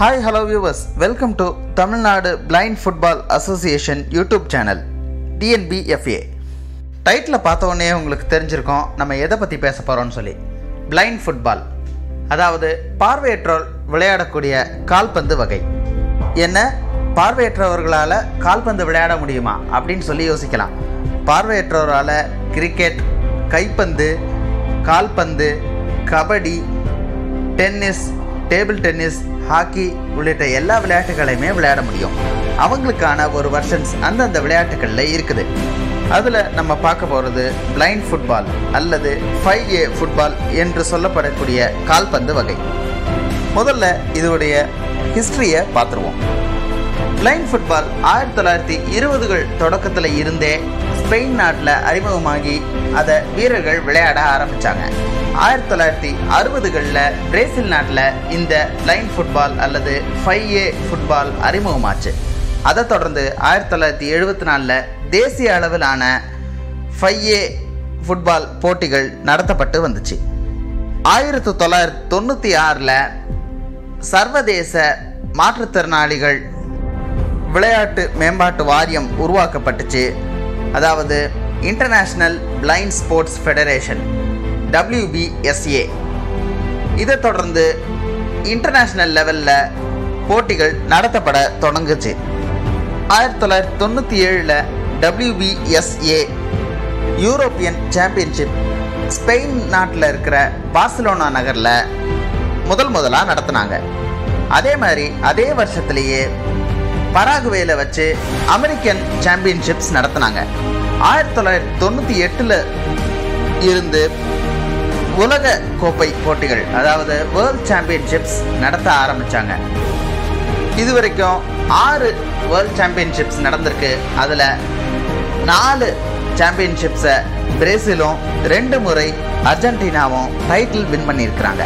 hi hello viewers welcome to Tamil Nadu blind football association YouTube channel TNBFA title பார்த்த உடனே உங்களுக்கு தெரிஞ்சிருக்கோம் நம்ம எதை பற்றி பேச போகிறோம்னு சொல்லி பிளைண்ட் ஃபுட்பால் அதாவது பார்வையற்றோர் விளையாடக்கூடிய கால்பந்து வகை என்ன பார்வையற்றவர்களால் கால்பந்து விளையாட முடியுமா அப்படின்னு சொல்லி யோசிக்கலாம் பார்வையற்றவரால் கிரிக்கெட் கைப்பந்து கால்பந்து கபடி டென்னிஸ் டேபிள் டென்னிஸ் ஹாக்கி உள்ளிட்ட எல்லா விளையாட்டுகளையுமே விளையாட முடியும் அவங்களுக்கான ஒரு வெர்ஷன்ஸ் அந்தந்த விளையாட்டுகளில் இருக்குது அதில் நம்ம பார்க்க போகிறது பிளைண்ட் ஃபுட்பால் அல்லது ஃபைவ் ஏ ஃபுட்பால் என்று சொல்லப்படக்கூடிய கால்பந்து வகை முதல்ல இதோடைய ஹிஸ்டரியை பார்த்துருவோம் பிளைண்ட் ஃபுட்பால் ஆயிரத்தி தொள்ளாயிரத்தி இருபதுகள் தொடக்கத்தில் இருந்தே ஸ்பெயின் நாட்டில் அறிமுகமாகி அதை வீரர்கள் விளையாட ஆரம்பித்தாங்க ஆயிரத்தி தொள்ளாயிரத்தி அறுபதுகளில் பிரேசில் நாட்டில் இந்த பிளைண்ட் ஃபுட்பால் அல்லது ஃபைவ் ஏ ஃபுட்பால் அறிமுகமாச்சு அதை தொடர்ந்து ஆயிரத்தி தொள்ளாயிரத்தி எழுபத்தி நாலில் தேசிய அளவிலான ஃபைவ் ஏ ஃபுட்பால் போட்டிகள் நடத்தப்பட்டு வந்துச்சு ஆயிரத்தி தொள்ளாயிரத்தி தொண்ணூற்றி ஆறில் சர்வதேச மாற்றுத்திறனாளிகள் விளையாட்டு மேம்பாட்டு வாரியம் உருவாக்கப்பட்டுச்சு அதாவது international blind sports federation WBSA இதை தொடர்ந்து இன்டர்நேஷ்னல் லெவலில் போட்டிகள் நடத்தப்பட தொடங்குச்சு ஆயிரத்தி தொள்ளாயிரத்தி தொண்ணூற்றி ஏழில் டபிள்யூபிஎஸ்ஏ யூரோப்பியன் சாம்பியன்ஷிப் ஸ்பெயின் நாட்டில் இருக்கிற பார்சிலோனா நகரில் முதல் முதலாக நடத்தினாங்க அதே மாதிரி அதே வருஷத்துலேயே பராகுவேல வச்சு அமெரிக்கன் சாம்பியன்ஷிப்ஸ் நடத்தினாங்க ஆயிரத்தி தொள்ளாயிரத்தி தொண்ணூற்றி எட்டில் இருந்து உலக கோப்பை போட்டிகள் அதாவது வேர்ல்ட் சாம்பியன்ஷிப்ஸ் நடத்த ஆரம்பித்தாங்க இது வரைக்கும் ஆறு வேர்ல்ட் சாம்பியன்ஷிப்ஸ் நடந்திருக்கு அதில் நாலு சாம்பியன்ஷிப்ஸை பிரேசிலும் ரெண்டு முறை அர்ஜென்டினாவும் டைட்டில் வின் பண்ணியிருக்கிறாங்க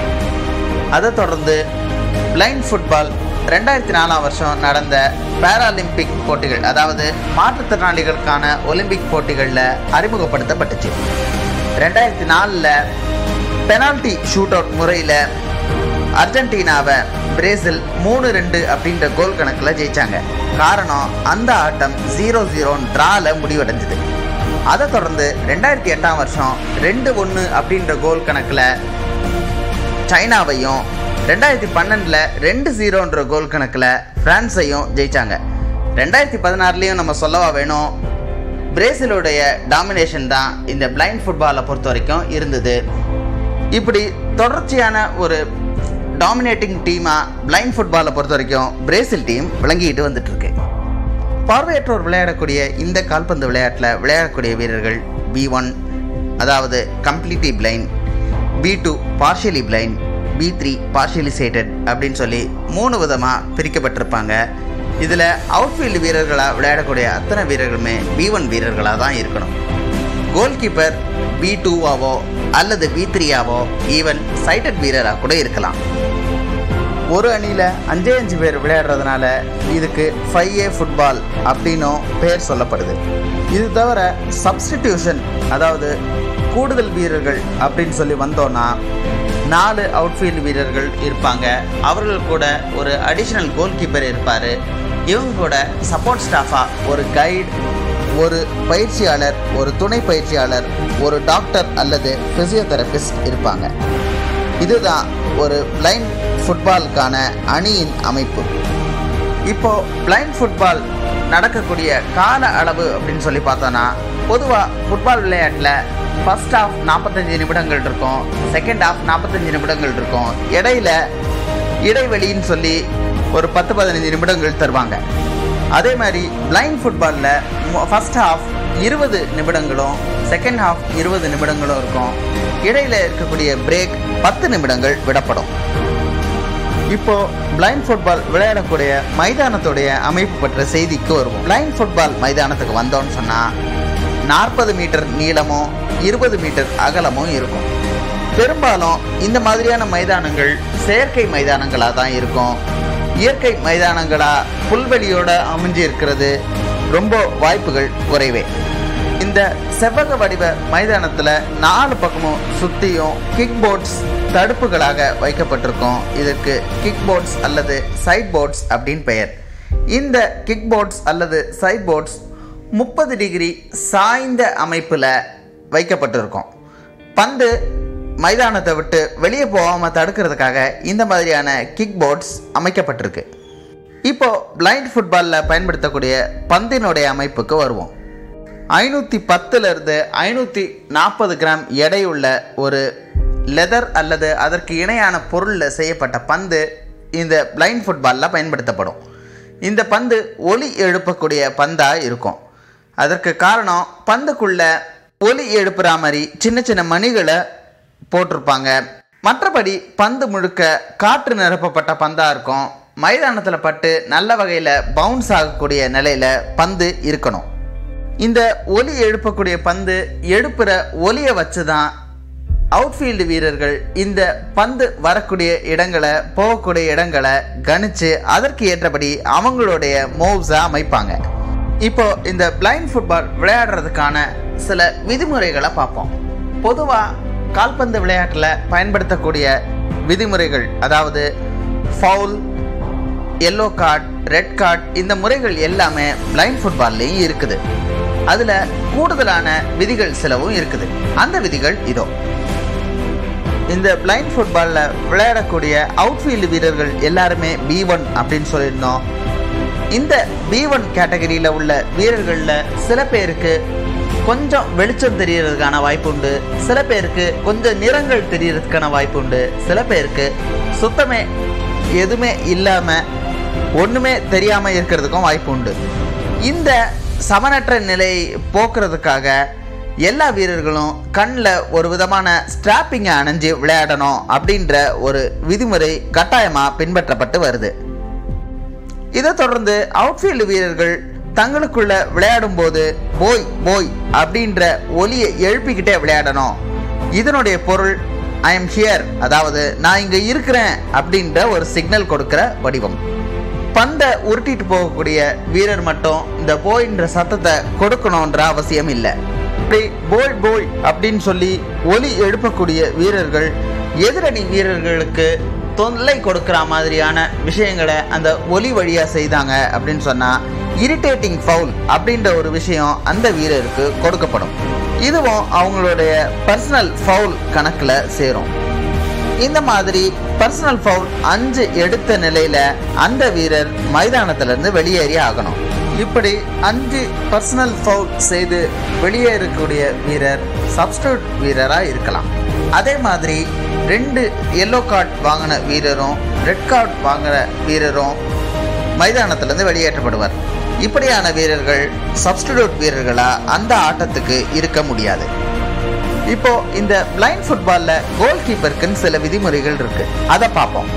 அதை தொடர்ந்து பிளைண்ட் ஃபுட்பால் ரெண்டாயிரத்தி நாலாம் வருஷம் நடந்த பேராலிம்பிக் போட்டிகள் அதாவது மாற்றுத்திறனாளிகளுக்கான ஒலிம்பிக் போட்டிகளில் அறிமுகப்படுத்தப்பட்டுச்சு ரெண்டாயிரத்தி நாலில் பெனால்டி ஷூட் அவுட் முறையில் அர்ஜென்டினாவை பிரேசில் மூணு ரெண்டு அப்படின்ற கோல் கணக்கில் ஜெயிச்சாங்க காரணம் அந்த ஆட்டம் ஜீரோ ஜீரோன்னு ட்ரால முடிவடைஞ்சது அதை தொடர்ந்து ரெண்டாயிரத்தி எட்டாம் வருஷம் ரெண்டு ஒன்று அப்படின்ற கோல் கணக்கில் சைனாவையும் ரெண்டாயிரத்தி பன்னெண்டில் ரெண்டு ஜீரோன்ற கோல் கணக்கில் ஃப்ரான்ஸையும் ஜெயித்தாங்க ரெண்டாயிரத்தி பதினாறுலேயும் நம்ம சொல்லவா வேணும் பிரேசிலுடைய டாமினேஷன் தான் இந்த பிளைண்ட் ஃபுட்பாலை பொறுத்த வரைக்கும் இருந்தது இப்படி தொடர்ச்சியான ஒரு டாமினேட்டிங் டீமாக பிளைண்ட் ஃபுட்பாலை பொறுத்த வரைக்கும் பிரேசில் டீம் விளங்கிட்டு வந்துட்டு இருக்கு பார்வையற்றோர் விளையாடக்கூடிய இந்த கால்பந்து விளையாட்டில் விளையாடக்கூடிய வீரர்கள் பி ஒன் அதாவது completely blind B two partially blind B three partially sighted அப்படின்னு சொல்லி மூணு விதமாக பிரிக்கப்பட்டிருப்பாங்க இதில் அவுட்ஃபீல்டு வீரர்களாக விளையாடக்கூடிய அத்தனை வீரர்களுமே பி ஒன் வீரர்களாக தான் இருக்கணும் கோல் கீப்பர் பி டூவாவோ அல்லது பி த்ரீயாவோ ஈவன் சைட்டட் வீரராக கூட இருக்கலாம் ஒரு அணியில் அஞ்சே அஞ்சு பேர் விளையாடுறதுனால இதுக்கு ஃபைவ் ஏ ஃபுட்பால் அப்படின்னும் பேர் சொல்லப்படுது இது தவிர சப்ஸ்டிடியூஷன் அதாவது கூடுதல் வீரர்கள் அப்படின்னு சொல்லி வந்தோன்னா நாலு அவுட்ஃபீல்டு வீரர்கள் இருப்பாங்க அவர்கள் கூட ஒரு அடிஷ்னல் கோல் கீப்பர் இருப்பார் இவங்க கூட சப்போர்ட் ஸ்டாஃபாக ஒரு கைடு ஒரு பயிற்சியாளர் ஒரு துணை பயிற்சியாளர் ஒரு டாக்டர் அல்லது ஃபிசியோதெரபிஸ்ட் இருப்பாங்க இதுதான் ஒரு பிளைண்ட் ஃபுட்பாலுக்கான அணியின் அமைப்பு இப்போ பிளைண்ட் ஃபுட்பால் நடக்கக்கூடிய கால அளவு அப்படின்னு சொல்லி பார்த்தோன்னா பொதுவாக ஃபுட்பால் விளையாட்டில் ஃபர்ஸ்ட் ஹாஃப் நாற்பத்தஞ்சு நிமிடங்கள் இருக்கும் செகண்ட் ஹாஃப் நாற்பத்தஞ்சு நிமிடங்கள் இருக்கும் இடையில இடைவெளின்னு சொல்லி ஒரு பத்து பதினஞ்சு நிமிடங்கள் தருவாங்க அதே மாதிரி பிளைண்ட் ஃபுட்பாலில் ஃபர்ஸ்ட் ஹாஃப் இருபது நிமிடங்களும் செகண்ட் ஹாஃப் இருபது நிமிடங்களும் இருக்கும் இடையில இருக்கக்கூடிய பிரேக் பத்து நிமிடங்கள் விடப்படும் இப்போ பிளைண்ட் ஃபுட்பால் விளையாடக்கூடிய மைதானத்துடைய அமைப்பு பற்றிய செய்திக்கு வருவோம் பிளைண்ட் ஃபுட்பால் மைதானத்துக்கு வந்தோம்னு சொன்னால் நாற்பது மீட்டர் நீளமும் இருபது மீட்டர் அகலமும் இருக்கும் பெரும்பாலும் இந்த மாதிரியான மைதானங்கள் செயற்கை மைதானங்களாக தான் இருக்கும் இயற்கை மைதானங்களாக புல்வெளியோட அமைஞ்சு இருக்கிறது ரொம்ப வாய்ப்புகள் குறைவே இந்த செவ்வக வடிவ மைதானத்துல நாலு பக்கமும் சுத்தியும் கிக் போர்ட்ஸ் தடுப்புகளாக வைக்கப்பட்டிருக்கும் இதற்கு கிக் போர்ட்ஸ் அல்லது சைட் போர்ட்ஸ் அப்படின்னு பெயர் இந்த கிக் போர்ட்ஸ் அல்லது சைட் போர்ட்ஸ் முப்பது டிகிரி சாய்ந்த அமைப்பில் வைக்கப்பட்டிருக்கும் பந்து மைதானத்தை விட்டு வெளியே போகாமல் தடுக்கிறதுக்காக இந்த மாதிரியான கிக் போர்ட்ஸ் அமைக்கப்பட்டிருக்கு இப்போ பிளைண்ட் ஃபுட்பாலில் பயன்படுத்தக்கூடிய பந்தினுடைய அமைப்புக்கு வருவோம் ஐநூற்றி பத்துலேருந்து ஐநூற்றி நாற்பது கிராம் எடையுள்ள ஒரு லெதர் அல்லது அதற்கு இணையான பொருளில் செய்யப்பட்ட பந்து இந்த பிளைண்ட் ஃபுட்பாலில் பயன்படுத்தப்படும் இந்த பந்து ஒலி எழுப்பக்கூடிய பந்தாக இருக்கும் அதற்கு காரணம் பந்துக்குள்ள ஒலி எழுப்புற மாதிரி சின்ன சின்ன மணிகளை போட்டிருப்பாங்க மற்றபடி பந்து முழுக்க காற்று நிரப்பப்பட்ட பந்தாக இருக்கும் மைதானத்தில் பட்டு நல்ல வகையில் பவுன்ஸ் ஆகக்கூடிய நிலையில் பந்து இருக்கணும் இந்த ஒலி எழுப்பக்கூடிய பந்து எழுப்புற ஒலியை வச்சு தான் அவுட்ஃபீல்டு வீரர்கள் இந்த பந்து வரக்கூடிய இடங்களை போகக்கூடிய இடங்களை கணிச்சு அதற்கு ஏற்றபடி அவங்களுடைய மூவ்ஸை அமைப்பாங்க இப்போ இந்த பிளைண்ட் ஃபுட்பால் விளையாடுறதுக்கான சில விதிமுறைகளை பார்ப்போம் பொதுவாக கால்பந்து விளையாட்டில் பயன்படுத்தக்கூடிய விதிமுறைகள் அதாவது foul yellow card red card இந்த முறைகள் எல்லாமே பிளைண்ட் ஃபுட்பால்லையும் இருக்குது அதில் கூடுதலான விதிகள் சிலவும் இருக்குது அந்த விதிகள் இதோ இந்த பிளைண்ட் ஃபுட்பாலில் விளையாடக்கூடிய அவுட்ஃபீல்டு வீரர்கள் எல்லாருமே பி ஒன் அப்படின்னு சொல்லியிருந்தோம் இந்த பி ஒன் கேட்டகரியில் உள்ள வீரர்களில் சில பேருக்கு கொஞ்சம் வெளிச்சம் தெரியறதுக்கான வாய்ப்பு உண்டு சில பேருக்கு கொஞ்சம் நிறங்கள் தெரியறதுக்கான வாய்ப்பு உண்டு சில பேருக்கு சுத்தமே எதுவுமே இல்லாமல் ஒன்றுமே தெரியாமல் இருக்கிறதுக்கும் வாய்ப்பு உண்டு இந்த சமனற்ற நிலையை போக்குறதுக்காக எல்லா வீரர்களும் கண்ணில் ஒரு விதமான ஸ்ட்ராப்பிங்கை அணைஞ்சு விளையாடணும் அப்படின்ற ஒரு விதிமுறை கட்டாயமாக பின்பற்றப்பட்டு வருது இதை தொடர்ந்து அவுட்ஃபீல்டு வீரர்கள் தங்களுக்குள்ள விளையாடும் போது போய் போய் அப்படின்ற ஒலியை எழுப்பிக்கிட்டே விளையாடணும் இதனுடைய பொருள் ஐ எம் ஹியர் அதாவது நான் இங்க இருக்கிறேன் அப்படின்ற ஒரு சிக்னல் கொடுக்கிற வடிவம் பந்தை உருட்டிட்டு போகக்கூடிய வீரர் மட்டும் இந்த போய்ன்ற சத்தத்தை கொடுக்கணுன்ற அவசியம் இல்லை இப்படி போய் போய் அப்படின்னு சொல்லி ஒலி எழுப்பக்கூடிய வீரர்கள் எதிரணி வீரர்களுக்கு தொல்லை கொடுக்குற மாதிரியான விஷயங்களை அந்த ஒலி வழியாக செய்தாங்க அப்படின்னு சொன்னால் இரிட்டேட்டிங் ஃபவுல் அப்படின்ற ஒரு விஷயம் அந்த வீரருக்கு கொடுக்கப்படும் இதுவும் அவங்களுடைய பர்சனல் ஃபவுல் கணக்கில் சேரும் இந்த மாதிரி பர்சனல் ஃபவுல் அஞ்சு எடுத்த நிலையில் அந்த வீரர் மைதானத்திலிருந்து வெளியேறி ஆகணும் இப்படி அஞ்சு பர்சனல் ஃபவுல் செய்து வெளியேறக்கூடிய வீரர் சப்ஸ்டியூட் வீரராக இருக்கலாம் அதே மாதிரி ரெண்டு எல்லோ கார்டு வாங்கின வீரரும் ரெட் கார்டு வாங்கின வீரரும் மைதானத்திலிருந்து வெளியேற்றப்படுவார் இப்படியான வீரர்கள் சப்ஸ்டிடியூட் வீரர்களா அந்த ஆட்டத்துக்கு இருக்க முடியாது இப்போ இந்த பிளைண்ட் ஃபுட்பால்ல கோல் கீப்பருக்குன்னு சில விதிமுறைகள் இருக்கு அதை பார்ப்போம்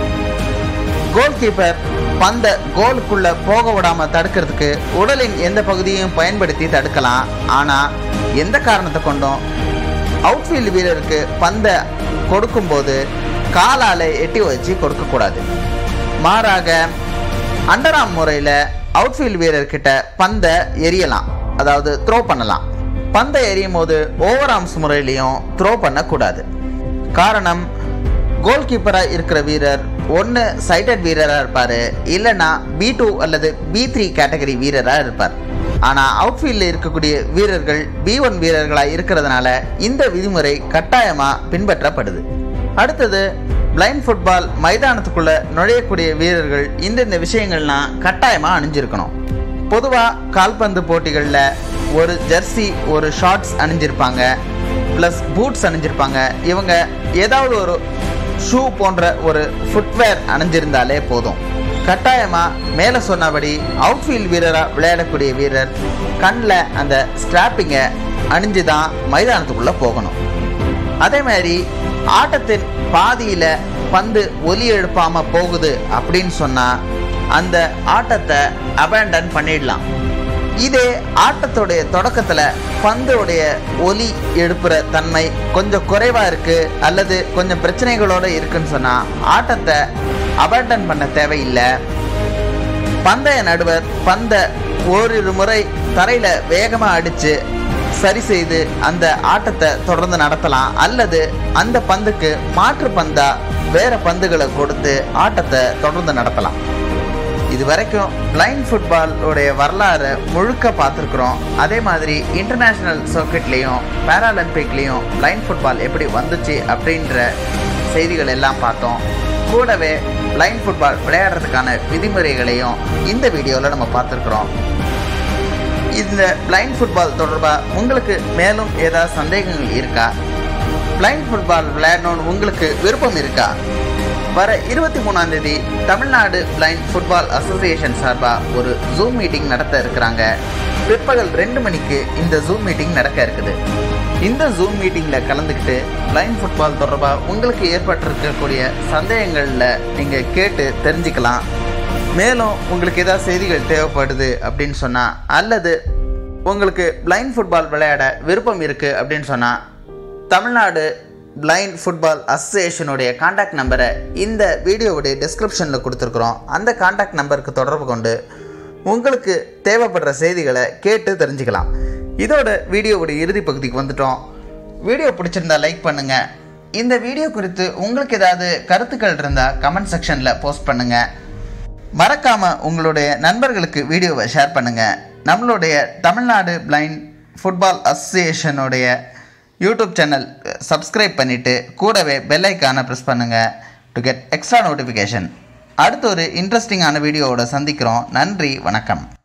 கோல் கீப்பர் பந்த கோலுக்குள்ள போக விடாம தடுக்கிறதுக்கு உடலின் எந்த பகுதியையும் பயன்படுத்தி தடுக்கலாம் ஆனா எந்த காரணத்தை கொண்டும் அவுட்ஃபீல்டு வீரருக்கு பந்தை கொடுக்கும்போது காலால் எட்டி வச்சு கொடுக்கக்கூடாது மாறாக அண்டராம் முறையில் அவுட்ஃபீல்டு வீரர்கிட்ட பந்தை எரியலாம் அதாவது த்ரோ பண்ணலாம் பந்தை எரியும் போது ஓவர் ஆர்ம்ஸ் முறையிலையும் த்ரோ பண்ணக்கூடாது காரணம் கோல் கீப்பராக இருக்கிற வீரர் ஒன்று சைட்டட் வீரராக இருப்பார் இல்லைன்னா பி டூ அல்லது பி த்ரீ கேட்டகரி வீரராக இருப்பார் ஆனால் அவுட்ஃபீல்டில் இருக்கக்கூடிய வீரர்கள் பி ஒன் வீரர்களாக இருக்கிறதுனால இந்த விதிமுறை கட்டாயமாக பின்பற்றப்படுது அடுத்தது பிளைண்ட் ஃபுட்பால் மைதானத்துக்குள்ள நுழையக்கூடிய வீரர்கள் இந்தந்த விஷயங்கள்லாம் கட்டாயமாக அணிஞ்சிருக்கணும் பொதுவாக கால்பந்து போட்டிகளில் ஒரு ஜெர்சி ஒரு ஷார்ட்ஸ் அணிஞ்சிருப்பாங்க ப்ளஸ் பூட்ஸ் அணிஞ்சிருப்பாங்க இவங்க ஏதாவது ஒரு ஷூ போன்ற ஒரு ஃபுட்வேர் அணிஞ்சிருந்தாலே போதும் கட்டாயமாக மேலே சொன்னபடி அவுட்ஃபீல்ட் வீரராக விளையாடக்கூடிய வீரர் கண்ணில் அந்த ஸ்ட்ராப்பிங்கை அணிஞ்சு தான் மைதானத்துக்குள்ளே போகணும் அதே மாதிரி ஆட்டத்தின் பாதியில் பந்து ஒலி எழுப்பாமல் போகுது அப்படின்னு சொன்னால் அந்த ஆட்டத்தை அபேண்டன் பண்ணிடலாம் இதே ஆட்டத்துடைய தொடக்கத்தில் பந்தோடைய ஒலி எழுப்புற தன்மை கொஞ்சம் குறைவாக இருக்குது அல்லது கொஞ்சம் பிரச்சனைகளோடு இருக்குன்னு சொன்னால் ஆட்டத்தை அபேண்டன் பண்ண தேவையில்லை பந்தய நடுவர் பந்தை ஓரிரு முறை தரையில் வேகமாக அடித்து சரி செய்து அந்த ஆட்டத்தை தொடர்ந்து நடத்தலாம் அல்லது அந்த பந்துக்கு மாற்று பந்தா வேற பந்துகளை கொடுத்து ஆட்டத்தை தொடர்ந்து நடத்தலாம் இது வரைக்கும் பிளைண்ட் ஃபுட்பாலோடைய வரலாறு முழுக்க பார்த்துருக்குறோம் அதே மாதிரி இன்டர்நேஷ்னல் சர்க்கிட்லேயும் பேராலிம்பிக்லேயும் பிளைண்ட் ஃபுட்பால் எப்படி வந்துச்சு அப்படின்ற செய்திகள் எல்லாம் பார்த்தோம் கூடவே பிளைண்ட் ஃபுட்பால் விளையாடுறதுக்கான விதிமுறைகளையும் இந்த வீடியோவில் நம்ம பார்த்துருக்குறோம் இந்த பிளைண்ட் ஃபுட்பால் தொடர்பாக உங்களுக்கு மேலும் ஏதாவது சந்தேகங்கள் இருக்கா பிளைண்ட் ஃபுட்பால் விளையாடணும்னு உங்களுக்கு விருப்பம் இருக்கா வர இருபத்தி மூணாம் தேதி தமிழ்நாடு பிளைண்ட் ஃபுட்பால் அசோசியேஷன் சார்பாக ஒரு ஜூம் மீட்டிங் நடத்த இருக்கிறாங்க பிற்பகல் ரெண்டு மணிக்கு இந்த ஜூம் மீட்டிங் நடக்க இருக்குது இந்த ஜூம் மீட்டிங்கில் கலந்துக்கிட்டு பிளைண்ட் ஃபுட்பால் தொடர்பாக உங்களுக்கு ஏற்பட்டிருக்கக்கூடிய சந்தேகங்களில் நீங்கள் கேட்டு தெரிஞ்சுக்கலாம் மேலும் உங்களுக்கு ஏதாவது செய்திகள் தேவைப்படுது அப்படின்னு சொன்னால் அல்லது உங்களுக்கு பிளைண்ட் ஃபுட்பால் விளையாட விருப்பம் இருக்குது அப்படின்னு சொன்னால் தமிழ்நாடு பிளைண்ட் ஃபுட்பால் அசோசியேஷனுடைய காண்டாக்ட் நம்பரை இந்த வீடியோவுடைய டிஸ்கிரிப்ஷனில் கொடுத்துருக்குறோம் அந்த காண்டாக்ட் நம்பருக்கு தொடர்பு கொண்டு உங்களுக்கு தேவைப்படுற செய்திகளை கேட்டு தெரிஞ்சுக்கலாம் இதோட வீடியோவுடைய இறுதி பகுதிக்கு வந்துட்டோம் வீடியோ பிடிச்சிருந்தா லைக் பண்ணுங்கள் இந்த வீடியோ குறித்து உங்களுக்கு ஏதாவது கருத்துக்கள் இருந்தால் கமெண்ட் செக்ஷனில் போஸ்ட் பண்ணுங்கள் மறக்காமல் உங்களுடைய நண்பர்களுக்கு வீடியோவை ஷேர் பண்ணுங்கள் நம்மளுடைய தமிழ்நாடு பிளைண்ட் ஃபுட்பால் அசோசியேஷனுடைய யூடியூப் சேனல் சப்ஸ்கிரைப் பண்ணிவிட்டு கூடவே பெல் ஐக்கானை ப்ரெஸ் பண்ணுங்கள் டு கெட் எக்ஸ்ட்ரா நோட்டிஃபிகேஷன் அடுத்த ஒரு இன்ட்ரெஸ்டிங்கான வீடியோவோட சந்திக்கிறோம் நன்றி வணக்கம்